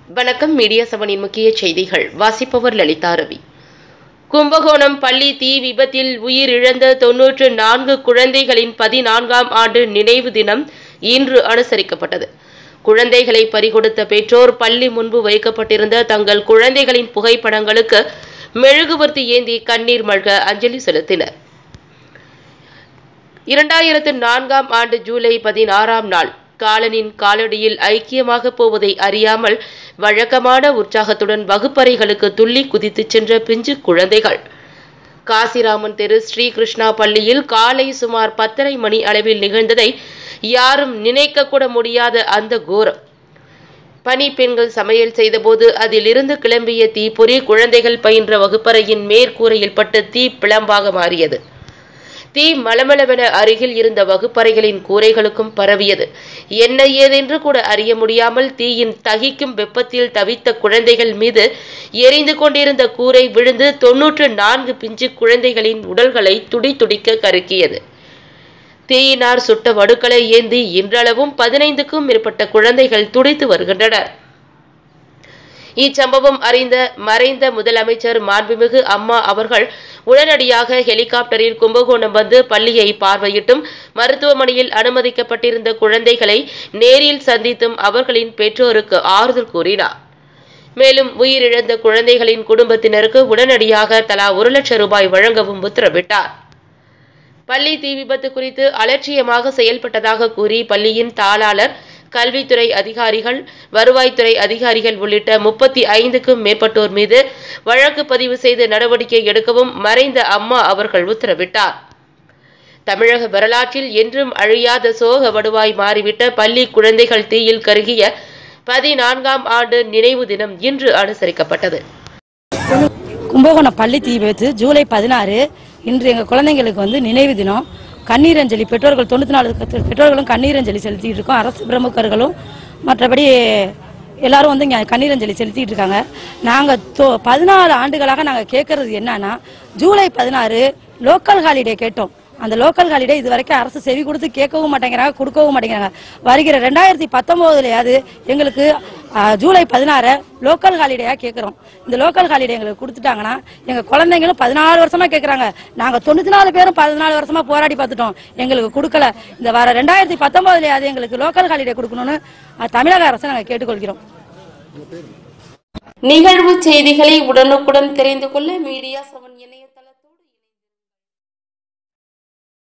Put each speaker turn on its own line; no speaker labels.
வணக்கம் மீடியா செவனின் முக்கிய செய்திகள் வாசிப்பவர் லலிதா ரவி கும்பகோணம் பள்ளி தீ விபத்தில் உயிரிழந்த தொன்னூற்று நான்கு குழந்தைகளின் பதினான்காம் ஆண்டு நினைவு தினம் இன்று அனுசரிக்கப்பட்டது குழந்தைகளை பறிகொடுத்த பெற்றோர் பள்ளி முன்பு வைக்கப்பட்டிருந்த தங்கள் குழந்தைகளின் புகைப்படங்களுக்கு மெழுகுவர்த்தி ஏந்தி கண்ணீர் மல்க அஞ்சலி செலுத்தினர் இரண்டாயிரத்து நான்காம் ஆண்டு ஜூலை பதினாறாம் நாள் காலனின் காலடியில் ஐக்கியமாக போவதை அறியாமல் வழக்கமான உற்சாகத்துடன் வகுப்பறைகளுக்கு துள்ளி குதித்துச் சென்ற பிஞ்சு குழந்தைகள் காசிராமன் தெரு ஸ்ரீகிருஷ்ணா பள்ளியில் காலை சுமார் பத்தரை மணி அளவில் நிகழ்ந்ததை யாரும் நினைக்கக்கூட முடியாத அந்த கோரம் பணி பெண்கள் சமையல் செய்தபோது அதிலிருந்து கிளம்பிய தீப்பொறி குழந்தைகள் பயின்ற வகுப்பறையின் மேற்கூரையில் பட்டு தீ பிளம்பாக மாறியது தீ மளமளவென அருகில் இருந்த வகுப்பறைகளின் கூரைகளுக்கும் பரவியது என்ன ஏதென்று கூட அறிய முடியாமல் தீயின் தகிக்கும் வெப்பத்தில் தவித்த குழந்தைகள் மீது எரிந்து கொண்டிருந்த கூரை விழுந்து தொன்னூற்று நான்கு பிஞ்சு குழந்தைகளின் உடல்களை துடி துடிக்க கருக்கியது தீயினார் சுட்ட வடுக்களை ஏந்தி இன்றளவும் பதினைந்துக்கும் மேற்பட்ட குழந்தைகள் துடித்து வருகின்றனர் இச்சம்பவம் அறிந்த மறைந்த முதலமைச்சர் மாண்புமிகு அம்மா அவர்கள் உடனடியாக ஹெலிகாப்டரில் கும்பகோணம் வந்து பள்ளியை பார்வையிட்டும் மருத்துவமனையில் அனுமதிக்கப்பட்டிருந்த குழந்தைகளை நேரில் சந்தித்தும் அவர்களின் பெற்றோருக்கு ஆறுதல் கூறினார் மேலும் உயிரிழந்த குழந்தைகளின் குடும்பத்தினருக்கு உடனடியாக தலா ஒரு லட்சம் ரூபாய் வழங்கவும் உத்தரவிட்டார் பள்ளி தீ விபத்து குறித்து அலட்சியமாக செயல்பட்டதாக கூறி பள்ளியின் தாளாளர் கல்வித்துறை அதிகாரிகள் வருவாய்த்துறை அதிகாரிகள் உள்ளிட்ட முப்பத்தி ஐந்துக்கும் மேற்பட்டோர் மீது வழக்கு பதிவு செய்து நடவடிக்கை எடுக்கவும் மறைந்த அம்மா அவர்கள் உத்தரவிட்டார் தமிழக வரலாற்றில் என்றும் அழியாத சோக வடுவாய் மாறிவிட்ட பள்ளி குழந்தைகள் தீயில் கருகிய பதினான்காம் ஆண்டு நினைவு தினம் இன்று அனுசரிக்கப்பட்டது
கும்பகோணம் பள்ளி தீ விபத்து ஜூலை பதினாறு இன்று எங்கள் குழந்தைங்களுக்கு வந்து நினைவு தினம் கண்ணீர் அஞ்சலி பெற்றோர்கள் தொண்ணூற்றி நாலு பெற்றோர்களும் கண்ணீர் அஞ்சலி செலுத்திட்டு இருக்கோம் அரசு பிரமுகர்களும் மற்றபடி எல்லாரும் வந்து இங்கே கண்ணீர் அஞ்சலி செலுத்திட்டு இருக்காங்க நாங்கள் தோ பதினாலு ஆண்டுகளாக நாங்கள் கேட்கறது என்னன்னா ஜூலை பதினாறு லோக்கல் ஹாலிடே கேட்டோம் அந்த லோக்கல் ஹாலிடே இது வரைக்கும் அரசு செவி கொடுத்து கேட்கவும் மாட்டேங்கிறாங்க கொடுக்கவும் மாட்டேங்கிறாங்க வருகிற ரெண்டாயிரத்தி பத்தொம்போதுலையாவது எங்களுக்கு ஆ, ஜூலை பதினாறு லோக்கல் ஹாலிடேயா கேட்குறோம் இந்த லோக்கல் ஹாலிடே எங்களுக்கு கொடுத்துட்டாங்கன்னா எங்கள் குழந்தைங்களும் பதினாலு வருஷமா கேட்குறாங்க நாங்கள் தொண்ணூற்றி நாலு பேரும் பதினாலு வருஷமா போராடி பார்த்துட்டோம் எங்களுக்கு கொடுக்கல இந்த வர ரெண்டாயிரத்தி பத்தொம்போதுலையாவது எங்களுக்கு லோக்கல் ஹாலிடே கொடுக்கணும்னு ஆ, தமிழக அரசை நாங்கள் கேட்டுக்கொள்கிறோம்
நிகழ்வு செய்திகளை உடனுக்குடன் தெரிந்து கொள்ள மீடியா செவன் எண்ணை